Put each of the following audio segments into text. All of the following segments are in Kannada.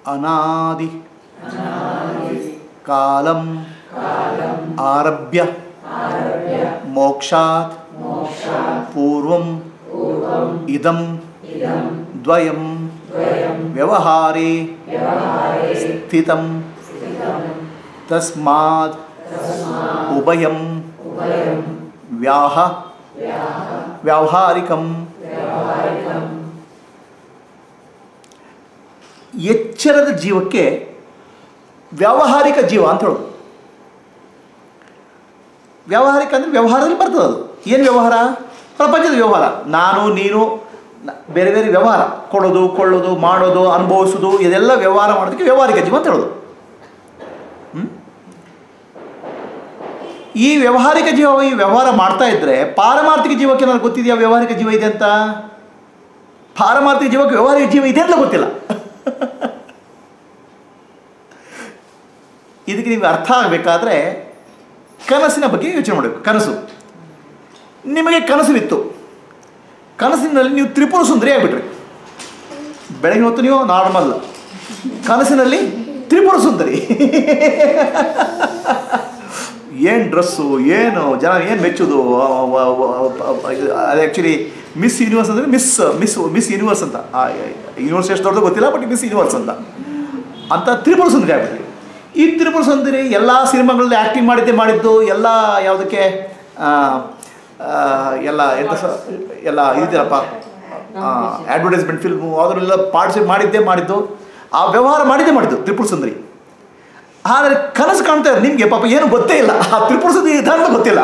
ಅನಾದಿ ಕಾಲಂ ಆರಭ್ಯ ಮೋಕ್ಷಾತ್ ಪೂರ್ವಂ ಇದಂ ದ್ವಯಂ ವ್ಯವಹಾರೇ ಸ್ಥಿತಂ ತಸ್ಮಾತ್ ಉಭಯಂ ವ್ಯಾಹ ವ್ಯಾವಹಾರಿಕಂ ಎಚ್ಚರದ ಜೀವಕ್ಕೆ ವ್ಯಾವಹಾರಿಕ ಜೀವ ಅಂತ ಹೇಳೋದು ವ್ಯಾವಹಾರಿಕ ಅಂದರೆ ವ್ಯವಹಾರದಲ್ಲಿ ಬರ್ತದೆ ಅದು ಏನು ವ್ಯವಹಾರ ಪ್ರಪಂಚದ ವ್ಯವಹಾರ ನಾನು ನೀನು ನ- ಬೇರೆ ಬೇರೆ ವ್ಯವಹಾರ ಕೊಡೋದು ಕೊಳ್ಳೋದು ಮಾಡೋದು ಅನುಭವಿಸೋದು ಇದೆಲ್ಲ ವ್ಯವಹಾರ ಮಾಡೋದಕ್ಕೆ ವ್ಯಾವಹಾರಿಕ ಜೀವ ಅಂತ ಹೇಳೋದು ಹ್ಮ್? ಈ ವ್ಯಾವಹಾರಿಕ ಜೀವ ಈ ವ್ಯವಹಾರ ಮಾಡ್ತಾ ಇದ್ದರೆ ಪಾರಮಾರ್ಥಿಕ ಜೀವಕ್ಕೆ ನನಗೆ ಗೊತ್ತಿದೆಯಾ ವ್ಯಾವಹಾರಿಕ ಜೀವ ಇದೆ ಅಂತ ಪಾರಮಾರ್ಥಿಕ ಜೀವಕ್ಕೆ ವ್ಯಾವಹಾರಿಕ ಜೀವ ಇದೆ ಅಂತ ಗೊತ್ತಿಲ್ಲ ಇದಕ್ಕೆ ನಿಮಗೆ ಅರ್ಥ ಆಗಬೇಕಾದ್ರೆ ಕನಸಿನ ಬಗ್ಗೆ ಯೋಚನೆ ಮಾಡಬೇಕು ಕನಸು ನಿಮಗೆ ಕನಸಿನಿತ್ತು ಕನಸಿನಲ್ಲಿ ನೀವು ತ್ರಿಪುರ ಸುಂದರಿ ಆಗಿಬಿಟ್ರಿ ಬೆಳಗಿನ ಹೊತ್ತು ನೀವು ನಾರ್ಮಲ್ ಕನಸಿನಲ್ಲಿ ತ್ರಿಪುರ ಸುಂದರಿ ಏನು ಡ್ರೆಸ್ಸು ಏನು ಜನ ಏನು ಮೆಚ್ಚೋದು ಅದು ಆ್ಯಕ್ಚುಲಿ ಮಿಸ್ ಯೂನಿವರ್ಸ್ ಅಂದರೆ ಮಿಸ್ ಮಿಸ್ ಮಿಸ್ ಯೂನಿವರ್ಸ್ ಅಂತ ಯೂನಿವರ್ಸ್ ಎಷ್ಟು ದೊಡ್ಡದು ಗೊತ್ತಿಲ್ಲ ಬಟ್ ಮಿಸ್ ಯೂನಿವರ್ಸ್ ಅಂತ ಅಂತ ತ್ರಿಪುರ ಸುಂದರಿ ಆಗ್ಬಿಟ್ರಿ ಈ ತ್ರಿಪುರ ಸುಂದರಿ ಎಲ್ಲ ಸಿನಿಮಾಗಳಲ್ಲಿ ಆ್ಯಕ್ಟಿಂಗ್ ಮಾಡಿದ್ದೆ ಮಾಡಿದ್ದು ಎಲ್ಲ ಯಾವುದಕ್ಕೆ ಆ, ಆ, ಎಲ್ಲ ಎಂತ ಸ ಎಲ್ಲ ಇದಿದ್ದೀರಪ್ಪ ಅಡ್ವರ್ಟೈಸ್ಮೆಂಟ್ ಫಿಲ್ಮು ಅದರಲ್ಲೆಲ್ಲ ಪಾರ್ಟಿಸಿಪೇಟ್ ಮಾಡಿದ್ದೇ ಮಾಡಿದ್ದು ಆ ವ್ಯವಹಾರ ಮಾಡಿದ್ದೇ ಮಾಡಿದ್ದು ತ್ರಿಪುರ ಸುಂದರಿ ಆದರೆ ಕನಸು ಕಾಣ್ತಾ ಇದ್ದಾರೆ ನಿಮಗೆ ಪಾಪ ಏನು ಗೊತ್ತೇ ಇಲ್ಲ ಆ ತ್ರಿಪುರ ಸುಂದರಿ ಇದ್ದಾನೆ ಅಂತ ಗೊತ್ತಿಲ್ಲ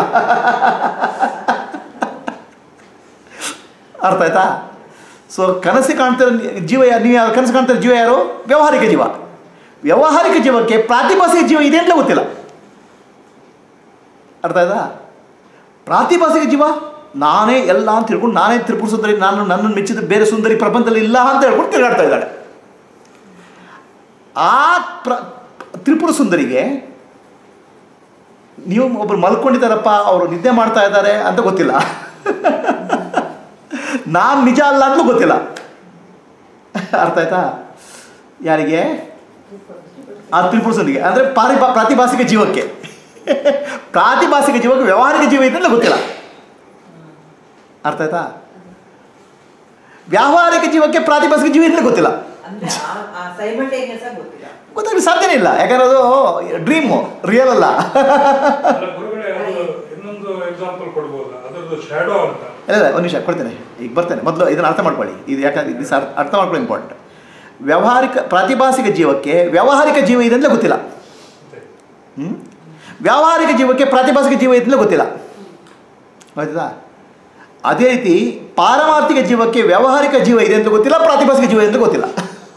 ಅರ್ಥ ಆಯ್ತಾ ಸೊ ಕನಸು ಕಾಣ್ತಿರೋ ಜೀವ ಯಾ- ನೀವು ಯಾವ ಕನಸು ಕಾಣ್ತಿರೋ ಜೀವ ಯಾರು ವ್ಯಾವಹಾರಿಕ ಜೀವ ವ್ಯಾವಹಾರಿಕ ಜೀವಕ್ಕೆ ಪ್ರಾತಿಭಾಸಿಕ ಜೀವ ಇದೆ ಅಂತ ಗೊತ್ತಿಲ್ಲ ಅರ್ಥ ಆಯ್ತಾ ಪ್ರಾತಿಭಾಸಿಕ ಜೀವ ನಾನೇ ಎಲ್ಲ ಅಂತ ಹೇಳ್ಕೊಂಡು ನಾನೇ ತ್ರಿಪುರ ಸುಂದರಿ ನಾನು ನನ್ನನ್ನು ಮೆಚ್ಚಿದ ಬೇರೆ ಸುಂದರಿ ಪ್ರಪಂಚದಲ್ಲಿ ಇಲ್ಲ ಅಂತ ಹೇಳ್ಕೊಂಡು ತಿರುಗಾಡ್ತಾ ಇದ್ದಾಳೆ ಆ ಪ್ರ ತ್ರಿಪುರ ಸುಂದರಿಗೆ ನೀವು ಒಬ್ಬರು ಮಲ್ಕೊಂಡಿದ್ದಾರಪ್ಪ ಅವರು ನಿದ್ದೆ ಮಾಡ್ತಾ ಇದ್ದಾರೆ ಅಂತ ಗೊತ್ತಿಲ್ಲ ನಾನು ನಿಜ ಅಲ್ಲ ಅಂತಲೂ ಗೊತ್ತಿಲ್ಲ ಅರ್ಥ ಆಯ್ತಾ ಯಾರಿಗೆ ಆ ತ್ರಿಪುರ ಸುಂದರಿಗೆ ಅಂದರೆ ಪಾರಿ ಪ್ರಾತಿಭಾಸಿಕ ಜೀವಕ್ಕೆ ಪ್ರಾತಿಭಾಸಿಕ ಜೀವಕ್ಕೆ ವ್ಯಾವಹಾರಿಕ ಜೀವ ಇದೆ ಅಂತ ಗೊತ್ತಿಲ್ಲ ಅರ್ಥ ಆಯ್ತಾ ವ್ಯಾವಹಾರಿಕ ಜೀವಕ್ಕೆ ಪ್ರಾತಿಭಾಸಿಕ ಜೀವ ಇದೆ ಅಂತ ಗೊತ್ತಿಲ್ಲ ಅಂದ್ರೆ ಸೈಮಲ್ಟೇನಿಯಸ್ ಆಗಿ ಗೊತ್ತಿಲ್ಲ ಗೊತ್ತಾಗಲಿ ಸಾಧ್ಯನೇ ಇಲ್ಲ ಯಾಕಂದ್ರೆ ಅದು ಡ್ರೀಮು ರಿಯಲ್ ಅಲ್ಲ ಅಲ್ಲ, ಗುರುಗಳೇ ಅದು ಇನ್ನೊಂದು ಎಕ್ಸಾಂಪಲ್ ಕೊಡ್ಬೋದಾ ಅದರದ್ದು ಶ್ಯಾಡೋ ಅಂತ ಇಲ್ಲ ಇಲ್ಲ ಒಂದು ನಿಮಿಷ ಕೊಡ್ತೇನೆ ಈಗ ಬರ್ತೇನೆ ಮೊದಲು ಇದನ್ನು ಅರ್ಥ ಮಾಡ್ಕೊಳ್ಳಿ ಇದು ಯಾಕಂದ್ರೆ ಇದು ಅರ್ಥ ಅರ್ಥ ಮಾಡ್ಕೊಳ್ಳಿ ಇಂಪಾರ್ಟೆಂಟ್ ವ್ಯಾವಹಾರಿಕ ಪ್ರಾತಿಭಾಸಿಕ ಜೀವಕ್ಕೆ ವ್ಯಾವಹಾರಿಕ ಜೀವ ಇದೆ ಅಂತಲೇ ಗೊತ್ತಿಲ್ಲ ಅಂತೆ. ಹ್ಮ್? ವ್ಯಾವಹಾರಿಕ ಜೀವಕ್ಕೆ ಪ್ರಾತಿಭಾಸಿಕ ಜೀವ ಇದೆ ಅಂತಲೇ ಗೊತ್ತಿಲ್ಲ ಆಯ್ತದಾ ಅದೇ ರೀತಿ ಪಾರಮಾರ್ಥಿಕ ಜೀವಕ್ಕೆ ವ್ಯಾವಹಾರಿಕ ಜೀವ ಇದೆ ಅಂತ ಗೊತ್ತಿಲ್ಲ ಪ್ರಾತಿಭಾಸಿಕ ಜೀವ ಇದೆ ಅಂತ ಗೊತ್ತಿಲ್ಲ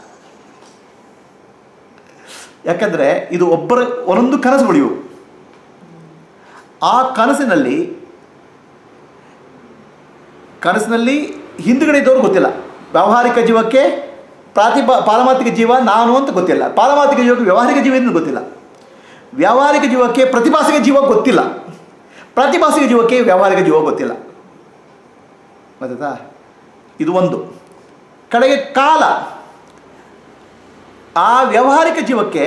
ಯಾಕಂದರೆ ಇದು ಒಬ್ಬರ ಒಂದೊಂದು ಕನಸುಗಳು ಇವು ಆ ಕನಸಿನಲ್ಲಿ ಕನಸಿನಲ್ಲಿ ಹಿಂದುಗಡೆ ಇದ್ದವರು ಗೊತ್ತಿಲ್ಲ ವ್ಯಾವಹಾರಿಕ ಜೀವಕ್ಕೆ ಪ್ರಾತಿಭಾ ಪಾರಮಾರ್ಥಿಕ ಜೀವ ನಾನು ಅಂತ ಗೊತ್ತಿಲ್ಲ ಪಾರಮಾರ್ಥಿಕ ಜೀವಕ್ಕೆ ವ್ಯಾವಹಾರಿಕ ಜೀವ ಎಂದು ಗೊತ್ತಿಲ್ಲ ವ್ಯಾವಹಾರಿಕ ಜೀವಕ್ಕೆ ಪ್ರತಿಭಾಸಿಕ ಜೀವ ಗೊತ್ತಿಲ್ಲ ಪ್ರತಿಭಾಸಿಕ ಜೀವಕ್ಕೆ ವ್ಯಾವಹಾರಿಕ ಜೀವ ಗೊತ್ತಿಲ್ಲ ಗೊತ್ತಾಯ್ತಾ ಇದು ಒಂದು ಕಡೆಗೆ ಕಾಲ ಆ ವ್ಯಾವಹಾರಿಕ ಜೀವಕ್ಕೆ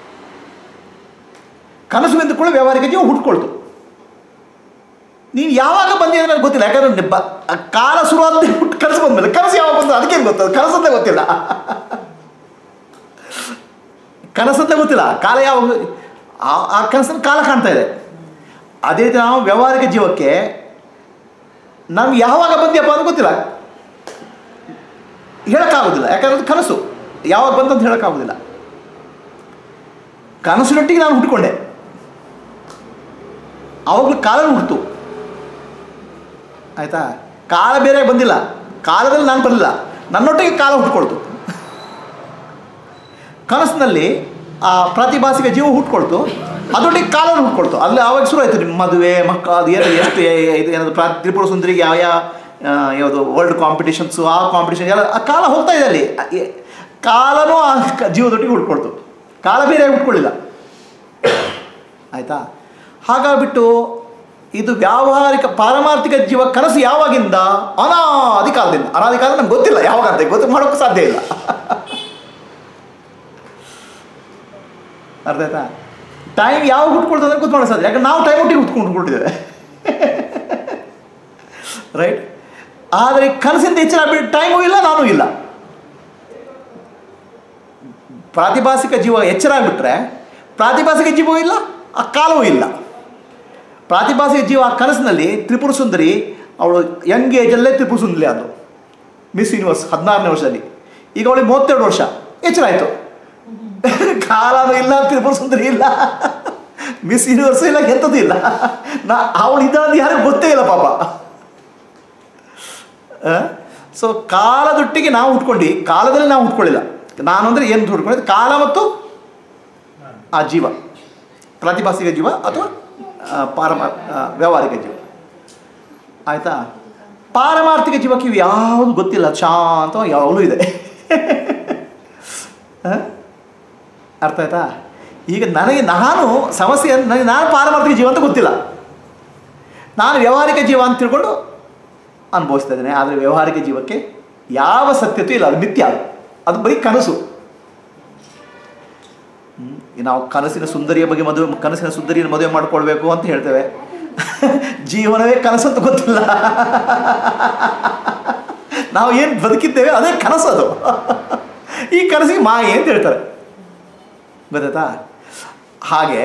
ಕನಸು ಎಂದು ಕೂಡ ವ್ಯಾವಹಾರಿಕ ಜೀವ ಹುಟ್ಕೊಳ್ತು ನೀನು ಯಾವಾಗ ಬಂದಿ ನನಗೆ ಗೊತ್ತಿಲ್ಲ ಯಾಕಂದ್ರೆ ಬ ಆ ಕಾಲ ಶುರುವಾದ ಹುಟ್ಟು ಕನಸು ಬಂದಮೇಲೆ ಕನಸು ಯಾವಾಗ ಬಂದ ಅದಕ್ಕೇನು ಗೊತ್ತದ ಕನಸಂತ ಗೊತ್ತಿಲ್ಲ ಕನಸಂತ ಗೊತ್ತಿಲ್ಲ ಕಾಲ ಯಾವಾಗ ಆ- ಆ ಕನಸಲ್ಲಿ ಕಾಲ ಕಾಣ್ತಾ ಇದೆ ಅದೇ ರೀತಿ ನಾವು ವ್ಯಾವಹಾರಿಕ ಜೀವಕ್ಕೆ ನಮ್ಗೆ ಯಾವಾಗ ಬಂದ್ಯಪ್ಪ ಅಂತ ಗೊತ್ತಿಲ್ಲ ಹೇಳೋಕ್ಕಾಗೋದಿಲ್ಲ ಯಾಕಂದ್ರೆ ಅದು ಕನಸು ಯಾವಾಗ ಬಂತಂತ ಹೇಳೋಕ್ಕಾಗೋದಿಲ್ಲ ಕನಸಿನೊಟ್ಟಿಗೆ ನಾನು ಹುಟ್ಕೊಂಡೆ ಆವಾಗಲೂ ಕಾಲ ಹುಟ್ಟಿತು ಆಯಿತಾ ಕಾಲ ಬೇರೆ ಬಂದಿಲ್ಲ ಕಾಲದಲ್ಲಿ ನಾನು ಬರಲಿಲ್ಲ ನನ್ನೊಟ್ಟಿಗೆ ಕಾಲ ಹುಟ್ಕೊಳ್ತು ಕನಸಿನಲ್ಲಿ ಆ ಪ್ರಾತಿಭಾಸಿಕ ಜೀವ ಹುಟ್ಕೊಳ್ತು ಅದರೊಟ್ಟಿಗೆ ಕಾಲ ಹುಟ್ಕೊಳ್ತು ಅಲ್ಲಿ ಆವಾಗ ಶುರು ಆಯಿತು ನಿಮ್ಮ ಮದುವೆ ಮಕ್ಕ ಅದು ಏನು ಎಷ್ಟು ಏ- ಇದು ಏನದು ಪ್ರಾ ತ್ರಿಪುರ ಸುಂದರಿಗೆ ಯಾವ ಯಾವ ಆ, ಯಾವುದು ವರ್ಲ್ಡ್ ಕಾಂಪಿಟೇಷನ್ಸು ಆ ಕಾಂಪಿಟೇಷನ್ ಎಲ್ಲ ಆ ಕಾಲ ಹೋಗ್ತಾ ಇದೆ ಅಲ್ಲಿ ಆ, ಏ- ಕಾಲನೂ ಆ ಕ- ಜೀವದೊಟ್ಟಿಗೆ ಹುಟ್ಕೊಳ್ತು ಕಾಲ ಬೇರೆ ಹುಟ್ಕೊಳ್ಳಿಲ್ಲ ಆಯಿತಾ ಹಾಗಾಗ್ಬಿಟ್ಟು ಇದು ವ್ಯಾವಹಾರಿಕ ಪಾರಮಾರ್ಥಿಕ ಜೀವ ಕನಸು ಯಾವಾಗಿಂದ ಅನಾದಿ ಕಾಲದಿಂದ ಅನಾದಿ ಕಾಲ ನಮ್ಗೆ ಗೊತ್ತಿಲ್ಲ ಯಾವಾಗ ಅಂತ ಗೊತ್ತು ಮಾಡೋಕ್ಕೂ ಸಾಧ್ಯ ಇಲ್ಲ ಅರ್ಥ ಆಯ್ತಾ ಟೈಮ್ ಯಾವಾಗ ಹುಟ್ಕೊಳ್ತದೆ ಅಂತ ಗೊತ್ತು ಸಾಧ್ಯ ಯಾಕಂದ್ರೆ ನಾವು ಟೈಮ್ ಒಟ್ಟಿಗೆ ಹುಟ್ಕೊಂಡು ಹುಟ್ಕೊಂಡಿದ್ದೇವೆ ರೈಟ್ ಆದರೆ ಕನಸಿಂದ ಎಚ್ಚರ ಆಗ್ಬಿಟ್ಟು ಟೈಮೂ ಇಲ್ಲ ನಾನೂ ಇಲ್ಲ ಪ್ರಾತಿಭಾಸಿಕ ಜೀವ ಎಚ್ಚರ ಆಗಿಬಿಟ್ರೆ ಪ್ರಾತಿಭಾಸಿಕ ಜೀವವೂ ಇಲ್ಲ ಆ ಕಾಲವೂ ಇಲ್ಲ ಪ್ರಾತಿಭಾಸಿಕ ಜೀವ ಆ ಕನಸಿನಲ್ಲಿ ತ್ರಿಪುರ ಸುಂದರಿ ಅವಳು ಯಂಗ್ ಏಜಲ್ಲೇ ತ್ರಿಪುರ ಸುಂದರಿ ಆದಳು ಮಿಸ್ ಯೂನಿವರ್ಸ್ ಹದಿನಾರನೇ ವರ್ಷದಲ್ಲಿ ಈಗ ಅವಳಿಗೆ ಮೂವತ್ತೆರಡು ವರ್ಷ ಎಚ್ಚರ ಆಯಿತು ಕಾಲನೂ ಇಲ್ಲ ತ್ರಿಪುರ ಸುಂದರಿ ಇಲ್ಲ ಮಿಸ್ ಯೂನಿವರ್ಸ್ ಇಲ್ಲ ಎಂಥದ್ದು ಇಲ್ಲ ನಾ ಅವಳು ಇದ್ದಾಂತ ಯಾರಿಗೂ ಗೊತ್ತೇ ಇಲ್ಲ ಪಾಪ ಸೊ ಕಾಲದೊಟ್ಟಿಗೆ ನಾವು ಹುಟ್ಕೊಂಡು ಕಾಲದಲ್ಲಿ ನಾವು ಹುಟ್ಕೊಳ್ಳಿಲ್ಲ ನಾನು ಅಂದರೆ ಏನು ಹುಟ್ಕೊಂಡಿದ್ದು ಕಾಲ ಮತ್ತು ಆ ಜೀವ ಪ್ರಾತಿಭಾಸಿಕ ಜೀವ ಅಥವಾ ಆ, ಪಾರಮ ಆ, ವ್ಯಾವಹಾರಿಕ ಜೀವ ಆಯಿತಾ ಪಾರಮಾರ್ಥಿಕ ಜೀವಕ್ಕೆ ಇವು ಯಾವುದು ಗೊತ್ತಿಲ್ಲ ಶಾಂತವಾಗಿ ಯಾವಾಗಲೂ ಇದೆ ಆ? ಅರ್ಥ ಆಯ್ತಾ ಈಗ ನನಗೆ ನಾನು ಸಮಸ್ಯೆ ಅಂದ್ರೆ ನನಗೆ ನಾನು ಪಾರಮಾರ್ಥಿಕ ಜೀವ ಅಂತ ಗೊತ್ತಿಲ್ಲ ನಾನು ವ್ಯಾವಹಾರಿಕ ಜೀವ ಅಂತ ತಿಳ್ಕೊಂಡು ಅನುಭವಿಸ್ತಾ ಇದ್ದೇನೆ ಆದರೆ ವ್ಯಾವಹಾರಿಕ ಜೀವಕ್ಕೆ ಯಾವ ಸತ್ಯತೆ ಇಲ್ಲ ಅದು ಮಿಥ್ಯ ಅದು ಅದು ಬರೀ ಕನಸು ಹ್ಮ್. ಈಗ ನಾವು ಕನಸಿನ ಸುಂದರಿಯ ಬಗ್ಗೆ ಮದುವೆ ಕನಸಿನ ಸುಂದರಿಯನ್ನು ಮದುವೆ ಮಾಡ್ಕೊಳ್ಬೇಕು ಅಂತ ಹೇಳ್ತೇವೆ ಜೀವನವೇ ಕನಸು ಅಂತ ಗೊತ್ತಿಲ್ಲ ನಾವು ಏನು ಬದುಕಿದ್ದೇವೆ ಅದೇ ಕನಸು ಅದು ಈ ಕನಸಿಗೆ ಮಾಯೆ ಅಂತ ಹೇಳ್ತಾರೆ ಗೊತ್ತಾಯ್ತಾ ಹಾಗೆ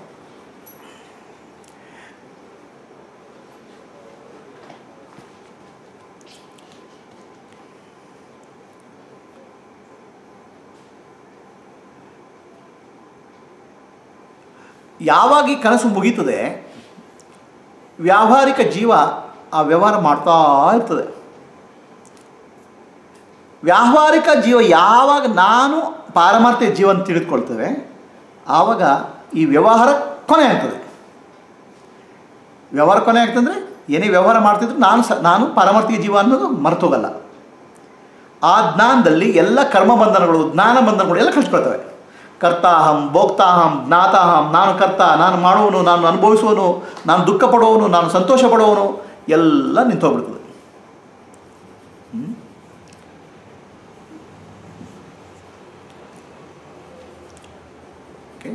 ಯಾವಾಗ ಈ ಕನಸು ಮುಗೀತದೆ ವ್ಯಾವಹಾರಿಕ ಜೀವ ಆ ವ್ಯವಹಾರ ಮಾಡ್ತಾ ಇರ್ತದೆ ವ್ಯಾವಹಾರಿಕ ಜೀವ ಯಾವಾಗ ನಾನು ಪಾರಮಾರ್ಥಿಕ ಜೀವ ಅಂತ ತಿಳಿದುಕೊಳ್ತೇವೆ ಆವಾಗ ಈ ವ್ಯವಹಾರ ಕೊನೆ ಆಗ್ತದೆ ವ್ಯವಹಾರ ಕೊನೆ ಆಗ್ತಂದ್ರೆ ಏನೇ ವ್ಯವಹಾರ ಮಾಡ್ತಿದ್ರು ನಾನು ಸ ನಾನು ಪಾರಮಾರ್ಥಿಕ ಜೀವ ಅನ್ನೋದು ಮರ್ತೋಗಲ್ಲ ಆ ಜ್ಞಾನದಲ್ಲಿ ಎಲ್ಲ ಕರ್ಮ ಬಂಧನಗಳು ಜ್ಞಾನ ಬಂಧನಗಳು ಎಲ್ಲ ಕಳ್ಸ್ಕೊಳ್ತವೆ ಕರ್ತಾಹಂ ಭೋಕ್ತಾಹಂ ಜ್ಞಾತಾಹಂ ನಾನು ಕರ್ತ ನಾನು ಮಾಡುವನು ನಾನು ಅನುಭವಿಸುವನು ನಾನು ದುಃಖ ಪಡುವವನು ನಾನು ಸಂತೋಷ ಪಡುವವನು ಎಲ್ಲ ನಿಂತೋಗ್ಬಿಡ್ತದೆ ಹ್ಮ್? ಓಕೆ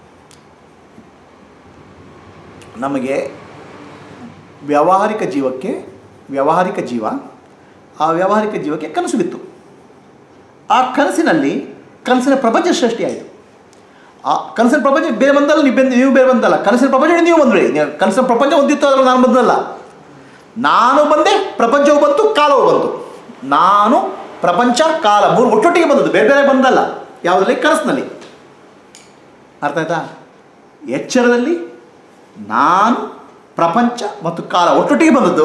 ನಮಗೆ ವ್ಯಾವಹಾರಿಕ ಜೀವಕ್ಕೆ ವ್ಯಾವಹಾರಿಕ ಜೀವ ಆ ವ್ಯಾವಹಾರಿಕ ಜೀವಕ್ಕೆ ಕನಸು ಬಿತ್ತು ಆ ಕನಸಿನಲ್ಲಿ ಕನಸಿನ ಪ್ರಪಂಚ ಸೃಷ್ಟಿಯಾಯಿತು ಆ ಕನಸಿನ ಪ್ರಪಂಚ ಬೇರೆ ಬಂದಲ್ಲ ನೀವು ಬಂದು ನೀವು ಬೇರೆ ಬಂದಲ್ಲ ಕನಸಿನ ಪ್ರಪಂಚ ನೀವು ಬಂದ್ರಿ ನೀವು ಕನಸಿನ ಪ್ರಪಂಚ ಒಂದಿತ್ತು ಅದ್ರಲ್ಲಿ ನಾನು ಬಂದಲ್ಲ ನಾನು ಬಂದೆ ಪ್ರಪಂಚವು ಬಂತು ಕಾಲವು ಬಂತು ನಾನು ಪ್ರಪಂಚ ಕಾಲ ಮೂರು ಒಟ್ಟೊಟ್ಟಿಗೆ ಬಂದದ್ದು ಬೇರೆ ಬೇರೆ ಬಂದಲ್ಲ ಯಾವುದರಲ್ಲಿ ಕನಸಿನಲ್ಲಿ ಅರ್ಥ ಆಯ್ತಾ ಎಚ್ಚರದಲ್ಲಿ ನಾನು ಪ್ರಪಂಚ ಮತ್ತು ಕಾಲ ಒಟ್ಟೊಟ್ಟಿಗೆ ಬಂದದ್ದು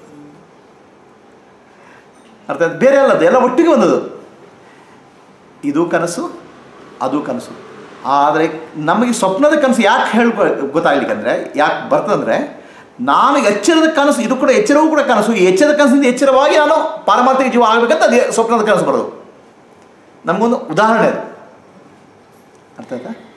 ಅರ್ಥ ಆಯ್ತು ಬೇರೆ ಅಲ್ಲದ್ದು ಎಲ್ಲ ಒಟ್ಟಿಗೆ ಬಂದದ್ದು ಇದು ಕನಸು ಅದು ಕನಸು ಆದರೆ ನಮಗೆ ಸ್ವಪ್ನದ ಕನಸು ಯಾಕೆ ಹೇಳ್ಕೊ ಗೊತ್ತಾಗ್ಲಿಕ್ಕಂದ್ರೆ ಯಾಕೆ ಬರ್ತದಂದ್ರೆ ನಾನು ಎಚ್ಚರದ ಕನಸು ಇದು ಕೂಡ ಎಚ್ಚರವೂ ಕೂಡ ಕನಸು ಈ ಎಚ್ಚರದ ಕನಸಿಂದ ಎಚ್ಚರವಾಗಿ ನಾನು ಪಾರಮಾರ್ಥಿಕ ಜೀವ ಆಗಬೇಕಂತ ಅದೇ ಸ್ವಪ್ನದ ಕನಸು ಬರೋದು ನಮಗೊಂದು ಉದಾಹರಣೆ ಅದು ಅರ್ಥ ಆಯ್ತಾ